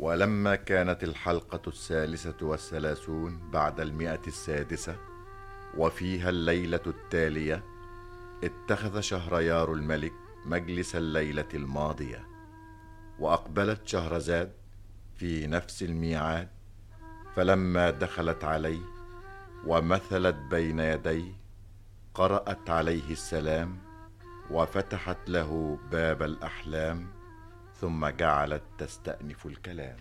ولما كانت الحلقة الثالثة والثلاثون بعد المئة السادسة وفيها الليلة التالية اتخذ شهريار الملك مجلس الليلة الماضية وأقبلت شهرزاد في نفس الميعاد فلما دخلت عليه ومثلت بين يديه قرأت عليه السلام وفتحت له باب الأحلام ثم جعلت تستأنف الكلام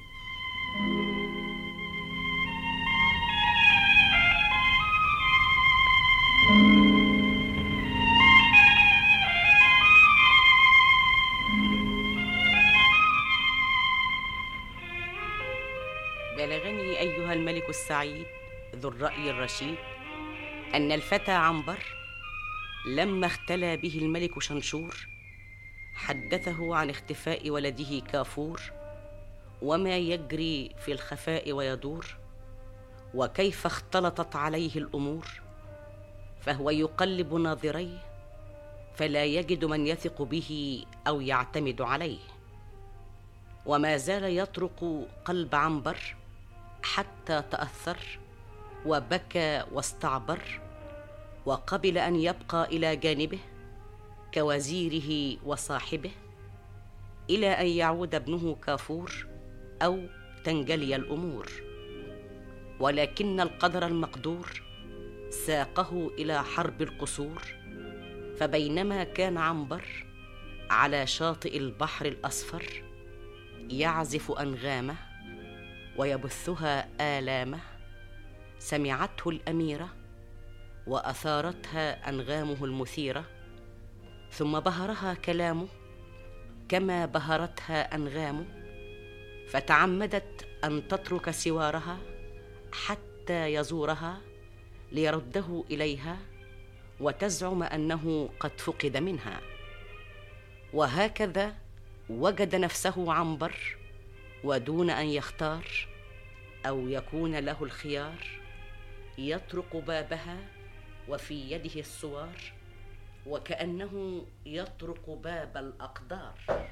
بلغني أيها الملك السعيد ذو الرأي الرشيد أن الفتى عنبر لما اختلى به الملك شنشور حدثه عن اختفاء ولده كافور وما يجري في الخفاء ويدور وكيف اختلطت عليه الامور فهو يقلب ناظريه فلا يجد من يثق به او يعتمد عليه وما زال يطرق قلب عنبر حتى تاثر وبكى واستعبر وقبل ان يبقى الى جانبه كوزيره وصاحبه الى ان يعود ابنه كافور او تنجلي الامور ولكن القدر المقدور ساقه الى حرب القصور فبينما كان عنبر على شاطئ البحر الاصفر يعزف انغامه ويبثها الامه سمعته الاميره واثارتها انغامه المثيره ثم بهرها كلامه كما بهرتها انغامه فتعمدت ان تترك سوارها حتى يزورها ليرده اليها وتزعم انه قد فقد منها وهكذا وجد نفسه عنبر ودون ان يختار او يكون له الخيار يطرق بابها وفي يده الصوار وكانه يطرق باب الاقدار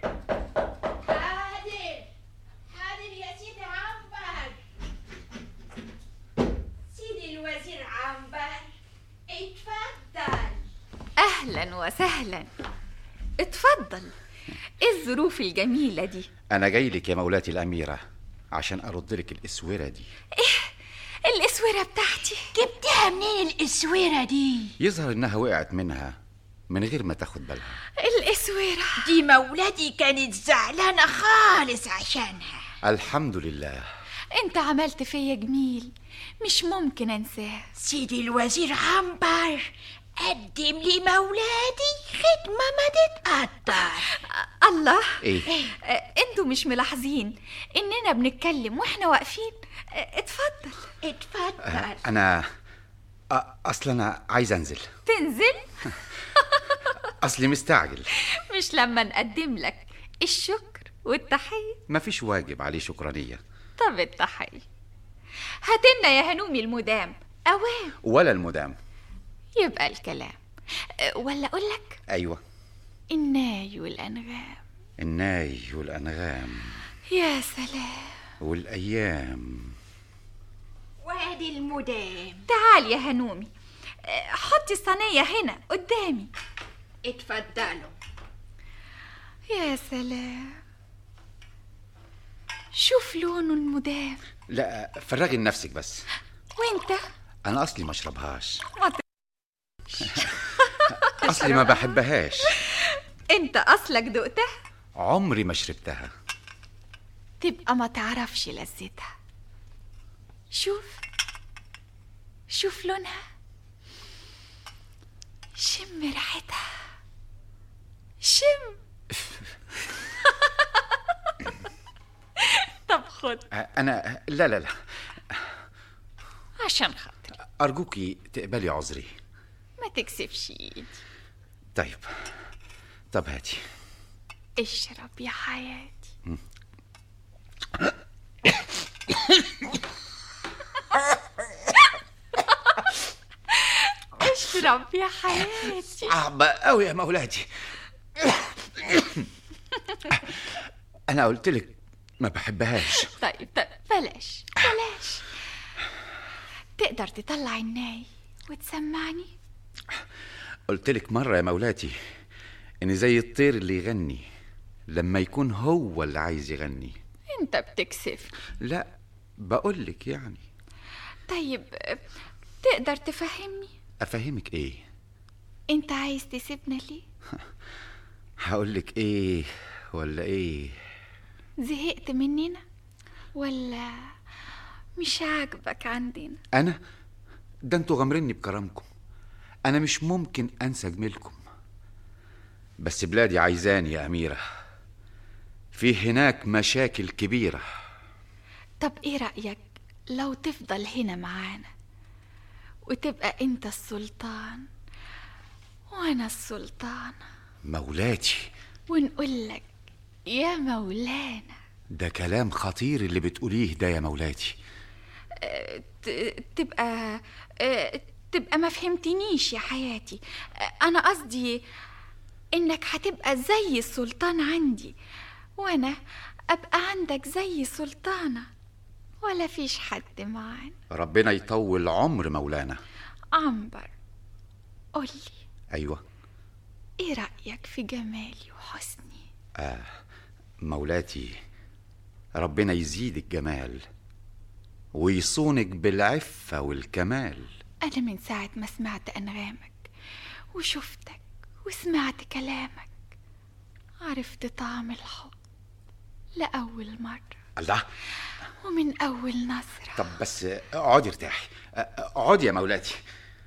حاضر حاضر يا سيدي عنبر سيدي الوزير عنبر اتفضل أهلا وسهلا اتفضل ايه الظروف الجميلة دي أنا جاي لك يا مولاتي الأميرة عشان أرد لك الإسورة دي الإسورة بتاعتي جبتها منين الاسوره دي يظهر إنها وقعت منها من غير ما تاخد بالها الإسورة دي مولاتي كانت زعلانه خالص عشانها الحمد لله انت عملت فيا جميل مش ممكن انساه سيدي الوزير عنبر قدم لي مولاتي خدمه ما تتقدر الله إيه آه، انتوا مش ملاحظين اننا بنتكلم واحنا واقفين آه، اتفضل اتفضل أنا أ- أصل أنا عايز أنزل تنزل أصلي مستعجل مش لما نقدم لك الشكر والتحية مفيش واجب عليه شكرانية طب التحية هاتلنا يا هنومي المدام أوام ولا المدام يبقى الكلام أه، ولا أقول لك أيوة الناي والأنغام الناي والأنغام يا سلام والأيام وادي المدام تعال يا هنومي أه، حطي الصينية هنا قدامي اتفضلوا يا سلام شوف لونه المدام لا فرغي لنفسك بس وانت أنا أصلي ما أشربهاش ما ت- أصلي ما بحبهاش انت اصلك دقتها عمري ما شربتها تبقى ما تعرفش لذتها شوف شوف لونها شم ريحتها شم طب خد أنا لا لا لا عشان خاطري أرجوكي تقبلي عذري ما تكسفش ايدي طيب طب هاتي اشرب يا حياتي اشرب يا حياتي صعبة أوي يا مولاتي أنا قلت لك ما بحبهاش طيب طيب بلاش بلاش تقدر تطلع الناي وتسمعني قلت لك مرة يا مولاتي إن زي الطير اللي يغني لما يكون هو اللي عايز يغني انت بتكسف لا بقول لك يعني طيب تقدر تفهمني أفهمك إيه انت عايز تسيبنا ليه هقول لك إيه ولا إيه زهقت مننا ولا مش عاجبك عندنا أنا ده انتوا غامريني بكرمكم أنا مش ممكن أنسى جميلكم بس بلادي عايزاني يا أميرة في هناك مشاكل كبيرة طب ايه رأيك لو تفضل هنا معانا وتبقى انت السلطان وانا السلطانة مولاتي ونقول لك يا مولانا ده كلام خطير اللي بتقوليه ده يا مولاتي ت- تبقى آه، تبقى ما فهمتنيش يا حياتي آه، انا قصدي انك هتبقى زي السلطان عندي وانا ابقى عندك زي سلطانة ولا فيش حد معانا ربنا يطول عمر مولانا عنبر قولي أيوة ايه رأيك في جمالي وحسني مولاتي ربنا يزيدك جمال ويصونك بالعفة والكمال انا من ساعة ما سمعت انغامك وشفتك وسمعت كلامك عرفت طعم الحب لأول مرة الله ومن أول نظرة طب بس اقعدي ارتاحي اقعدي يا مولاتي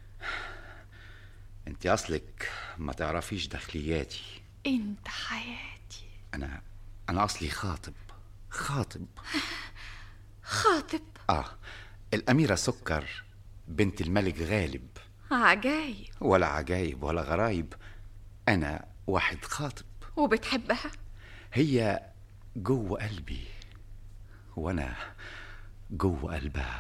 انت اصلك ما تعرفيش داخلياتي انت حياتي انا انا اصلي خاطب خاطب خاطب اه الاميره سكر بنت الملك غالب عجايب ولا عجايب ولا غرايب انا واحد خاطب وبتحبها هي جوه قلبي وانا جوه قلبها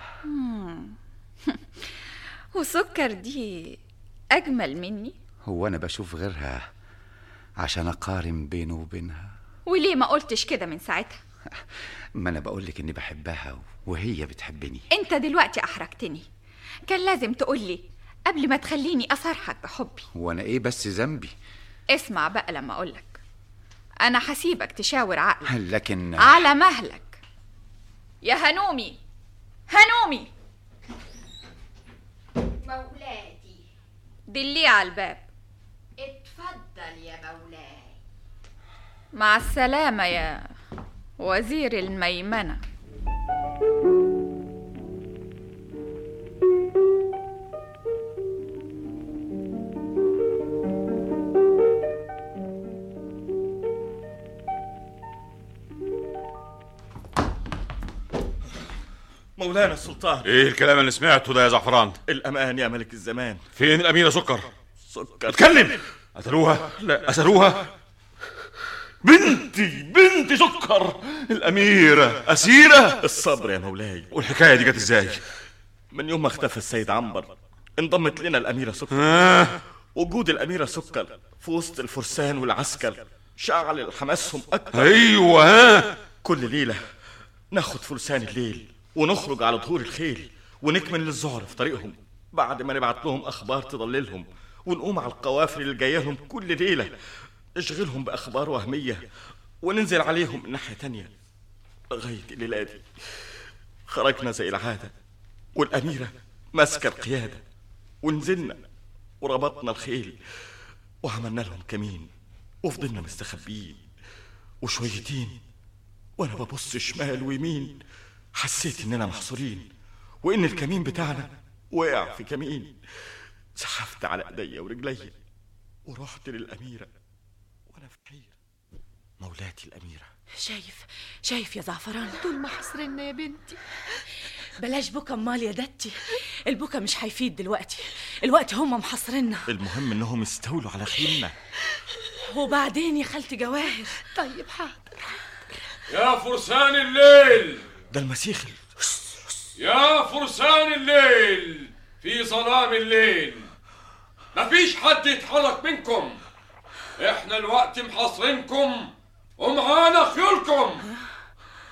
وسكر دي أجمل مني هو انا بشوف غيرها عشان اقارن بينه وبينها وليه ما قلتش كده من ساعتها ما انا بقولك اني بحبها وهي بتحبني انت دلوقتي أحرجتني كان لازم تقولي قبل ما تخليني أصرحك بحبي وانا ايه بس ذنبي اسمع بقى لما أقولك أنا هسيبك تشاور عقلك لكن على مهلك يا هنومي هنومي مولاتي دليه على الباب اتفضل يا مولاي مع السلامة يا وزير الميمنة مولانا السلطان ايه الكلام اللي سمعته ده يا زعفران الأمان يا ملك الزمان فين الاميره سكر سكر اتكلم قتلوها لا. اسروها بنتي بنتي سكر الاميره اسيره الصبر يا مولاي والحكايه دي جت ازاي من يوم ما اختفى السيد عنبر انضمت لنا الأميرة سكر آه. وجود الأميرة سكر في وسط الفرسان والعسكر شعل حماسهم أكتر ايوه ها كل ليلة ناخد فرسان الليل ونخرج على ظهور الخيل ونكمل للزهر في طريقهم بعد ما نبعت لهم أخبار تضللهم ونقوم على القوافل اللي جاية لهم كل ليلة نشغلهم بأخبار وهمية وننزل عليهم من ناحية تانية لغاية الليلة دي خرجنا زي العادة والأميرة ماسكة القيادة ونزلنا وربطنا الخيل وعملنا لهم كمين وفضلنا مستخبيين وشويتين وانا ببص شمال ويمين حسيت اننا محصورين وان الكمين بتاعنا وقع في كمين زحفت على ايديا ورجليا ورحت للاميره وانا في حيره مولاتي الاميره شايف شايف يا زعفران دول محاصرنا يا بنتي بلاش بكا امال يا دتي البكا مش هيفيد دلوقتي الوقت هم محاصريننا المهم انهم استولوا على خيلنا وبعدين يا خالتي جواهر طيب حاضر يا فرسان الليل ده المسيخ يا فرسان الليل في ظلام الليل مفيش حد يتحرك منكم احنا الوقت محاصرينكم ومعانا خيولكم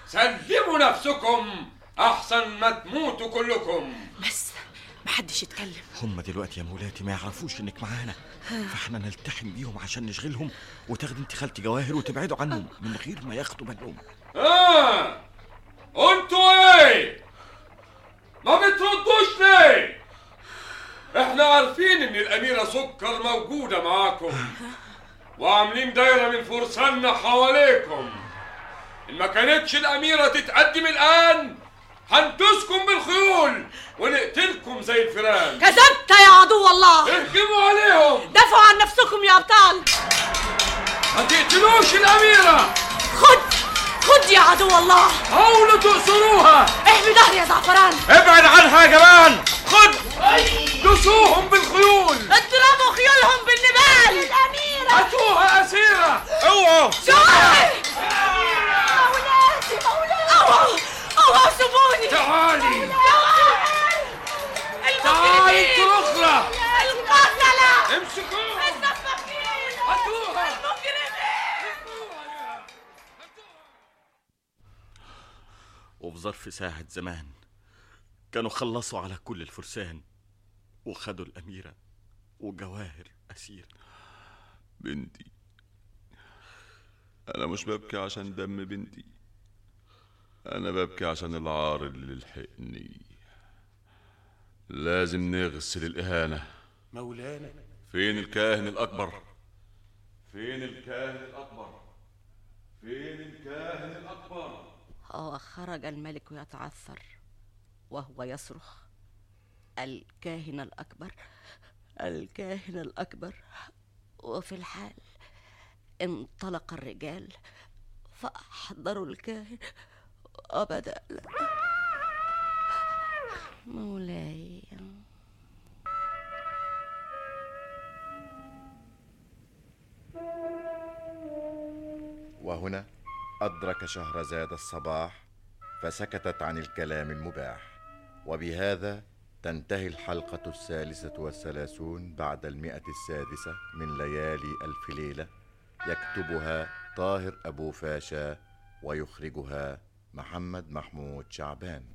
سلموا نفسكم احسن ما تموتوا كلكم بس محدش يتكلم هم دلوقتي يا مولاتي ما يعرفوش انك معانا فاحنا نلتحم بيهم عشان نشغلهم وتاخدي انت خالتي جواهر وتبعدوا عنهم من غير ما ياخدوا بالهم اه انتوا ايه ما بتردوش ليه احنا عارفين ان الاميره سكر موجوده معاكم وعاملين دايره من فرساننا حواليكم ان ما كانتش الاميره تتقدم الان هندسكم بالخيول ونقتلكم زي الفيران كذبت يا عدو الله اهجموا عليهم دافعوا عن نفسكم يا ابطال ما تقتلوش الاميره خد خد يا عدو الله حاولوا تأسروها احمي ظهري يا زعفران ابعد عنها يا جبان خد دسوهم بالخيول اضربوا خيولهم بالنبال الاميره هاتوها اسيره اوعوا جوهر مولاتي مولاتي اوعوا اوعوا سيبوني تعالي تعالي المجرمين انت الاخرى القتله امسكوها السفاكين هاتوها المجرمين وفي ظرف ساعة زمان كانوا خلصوا على كل الفرسان وخدوا الأميرة وجواهر أسير بنتي أنا مش ببكي عشان دم بنتي أنا ببكي عشان العار اللي لحقني لازم نغسل الإهانة مولانا فين الكاهن الأكبر فين الكاهن الأكبر فين الكاهن الأكبر وخرج الملك يتعثر وهو يصرخ الكاهن الأكبر الكاهن الأكبر وفي الحال انطلق الرجال فأحضروا الكاهن وبدأ مولاي وهنا أدرك شهرزاد الصباح فسكتت عن الكلام المباح وبهذا تنتهي الحلقة الثالثة والثلاثون بعد المئة السادسة من ليالي ألف ليلة يكتبها طاهر أبو فاشا ويخرجها محمد محمود شعبان